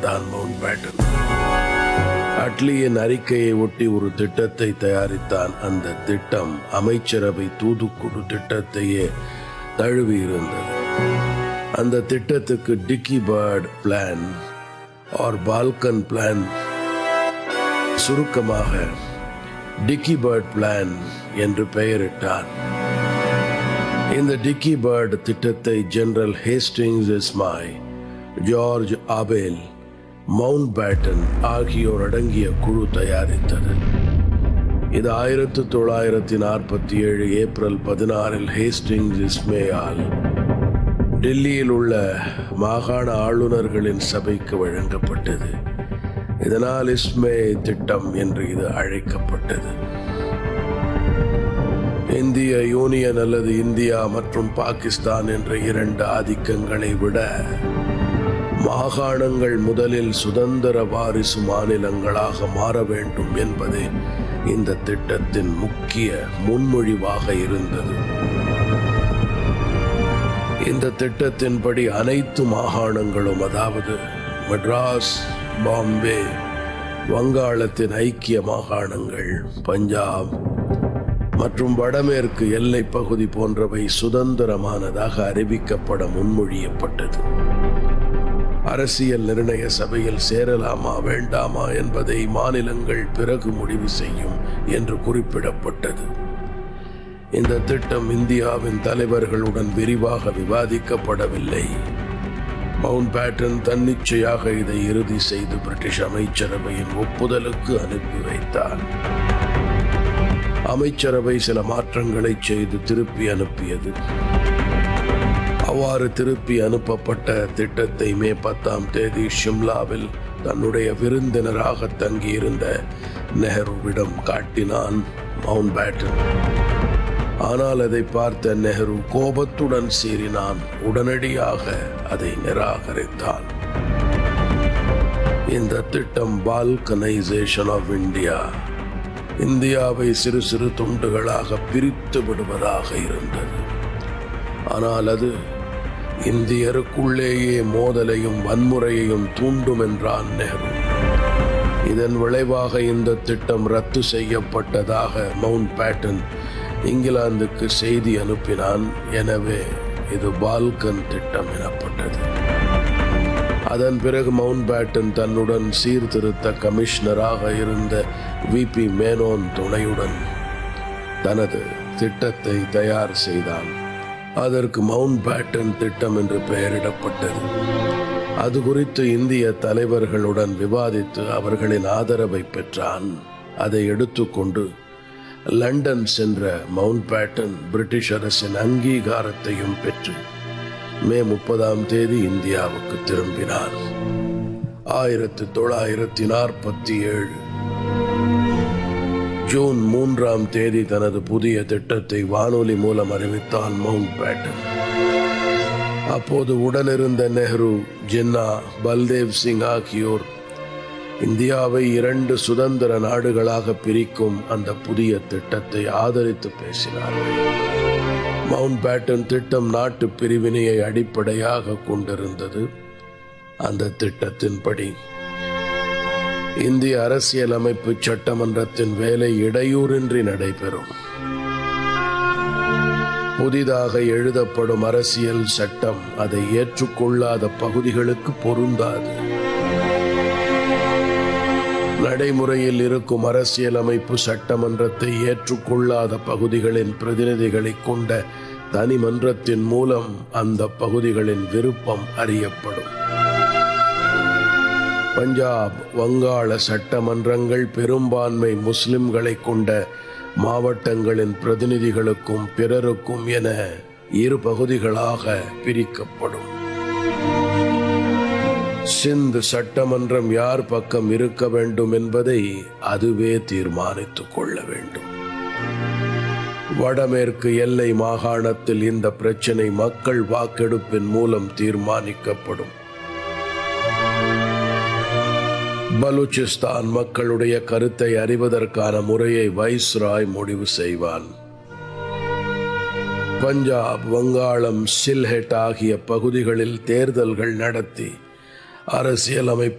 இருந்தான் mount pattern அட்லியின் அறிக்கையை ஒட்டி ஒரு திட்டத்தை தயாரித்தான் அந்த திட்டம் அமைச்சரவை தூதுக்குழு திட்டத்தையே தழுவி இருந்தது அந்த திட்டத்துக்கு Dickie Bird plan or Balkan plan சுருக்கமாக டிக்கி பேர்ட் பிளான் என்று பெயரிட்டார் இந்த டிக்கி பேர்ட் திட்டத்தை General Hastings Ismay George Abel Mountbatten ஆகியோர் அடங்கிய குழு தயாரித்தது இது ஆயிரத்தி தொள்ளாயிரத்தி நாற்பத்தி ஏழு ஏப்ரல் பதினாறில் ஹேஸ்டிங்ஸ் இஸ்மேயால் டெல்லியில் உள்ள மாகாண ஆளுநர்களின் சபைக்கு வழங்கப்பட்டது இதனால் இஸ்மே திட்டம் என்று இது அழைக்கப்பட்டது இந்திய யூனியன் அல்லது இந்தியா மற்றும் பாகிஸ்தான் என்ற இரண்டு ஆதிக்கங்களை விட மாகாணங்கள் முதலில் சுதந்திர வாரிசு மாநிலங்களாக மாற வேண்டும் என்பதே இந்த திட்டத்தின் முக்கிய முன்மொழிவாக இருந்தது இந்த திட்டத்தின்படி அனைத்து மாகாணங்களும் அதாவது மெட்ராஸ் பாம்பே வங்காளத்தின் ஐக்கிய மாகாணங்கள் பஞ்சாப் மற்றும் வடமேற்கு எல்லை பகுதி போன்றவை சுதந்திரமானதாக அறிவிக்கப்பட முன்மொழியப்பட்டது அரசியல் நிர்ணய சபையில் சேரலாமா வேண்டாமா என்பதை மாநிலங்கள் பிறகு முடிவு செய்யும் என்று குறிப்பிடப்பட்டது இந்த திட்டம் இந்தியாவின் தலைவர்களுடன் விரிவாக விவாதிக்கப்படவில்லை மவுண்ட் பேட்டன் தன்னிச்சையாக இதை இறுதி செய்து பிரிட்டிஷ் அமைச்சரவையின் ஒப்புதலுக்கு அனுப்பி வைத்தார் அமைச்சரவை சில மாற்றங்களை செய்து திருப்பி அனுப்பியது அவ்வாறு திருப்பி அனுப்பப்பட்ட திட்டத்தை மே பத்தாம் தேதி ஷிம்லாவில் தன்னுடைய விருந்தினராக தங்கியிருந்த நெஹ்ருவிடம் காட்டினான் மவுண்ட் பேட்டன் ஆனால் அதை பார்த்த நெஹ்ரு கோபத்துடன் சீறினான் உடனடியாக அதை நிராகரித்தான் இந்த திட்டம் பால்கனைசேஷன் ஆஃப் இந்தியா இந்தியாவை சிறு சிறு துண்டுகளாக பிரித்து விடுவதாக இருந்தது ஆனால் அது இந்தியருக்குள்ளேயே மோதலையும் வன்முறையையும் தூண்டும் என்றான் நெஹ்ரு இதன் விளைவாக இந்த திட்டம் ரத்து செய்யப்பட்டதாக மவுண்ட் பேட்டன் இங்கிலாந்துக்கு செய்தி அனுப்பினான் எனவே இது பால்கன் திட்டம் எனப்பட்டது அதன் பிறகு மவுண்ட் பேட்டன் தன்னுடன் சீர்திருத்த கமிஷனராக இருந்த வி பி மேனோன் துணையுடன் தனது திட்டத்தை தயார் செய்தான் அதற்கு மவுண்ட் பேட்டன் திட்டம் என்று பெயரிடப்பட்டது அது குறித்து இந்திய தலைவர்களுடன் விவாதித்து அவர்களின் ஆதரவை பெற்றான் அதை எடுத்துக்கொண்டு லண்டன் சென்ற மவுண்ட் பேட்டன் பிரிட்டிஷ் அரசின் அங்கீகாரத்தையும் பெற்று மே முப்பதாம் தேதி இந்தியாவுக்கு திரும்பினார் ஆயிரத்தி தொள்ளாயிரத்தி நாற்பத்தி ஏழு ஜூன் மூன்றாம் தேதி தனது புதிய திட்டத்தை வானொலி மூலம் அறிவித்தான் மவுண்ட் பேட்டன் அப்போது உடனிருந்த நெஹ்ரு ஜின்னா பல்தேவ் சிங் ஆகியோர் இந்தியாவை இரண்டு சுதந்திர நாடுகளாக பிரிக்கும் அந்த புதிய திட்டத்தை ஆதரித்து பேசினார்கள் மவுண்ட் பேட்டன் திட்டம் நாட்டு பிரிவினையை அடிப்படையாக கொண்டிருந்தது அந்த திட்டத்தின்படி இந்திய அரசியலமைப்பு சட்டமன்றத்தின் வேலை இடையூறின்றி நடைபெறும் புதிதாக எழுதப்படும் அரசியல் சட்டம் அதை ஏற்றுக்கொள்ளாத பகுதிகளுக்கு பொருந்தாது நடைமுறையில் இருக்கும் அரசியலமைப்பு சட்டமன்றத்தை ஏற்றுக்கொள்ளாத பகுதிகளின் பிரதிநிதிகளை கொண்ட தனி மன்றத்தின் மூலம் அந்த பகுதிகளின் விருப்பம் அறியப்படும் பஞ்சாப் வங்காள சட்டமன்றங்கள் பெரும்பான்மை முஸ்லிம்களை கொண்ட மாவட்டங்களின் பிரதிநிதிகளுக்கும் பிறருக்கும் என இரு பகுதிகளாக பிரிக்கப்படும் சிந்து சட்டமன்றம் யார் பக்கம் இருக்க வேண்டும் என்பதை அதுவே தீர்மானித்துக் கொள்ள வேண்டும் வடமேற்கு எல்லை மாகாணத்தில் இந்த பிரச்சனை மக்கள் வாக்கெடுப்பின் மூலம் தீர்மானிக்கப்படும் பலூச்சிஸ்தான் மக்களுடைய கருத்தை அறிவதற்கான முறையை வைஸ்ராய் முடிவு செய்வான் பஞ்சாப் வங்காளம் சில்ஹெட் ஆகிய பகுதிகளில் தேர்தல்கள் நடத்தி அரசியலமைப்பு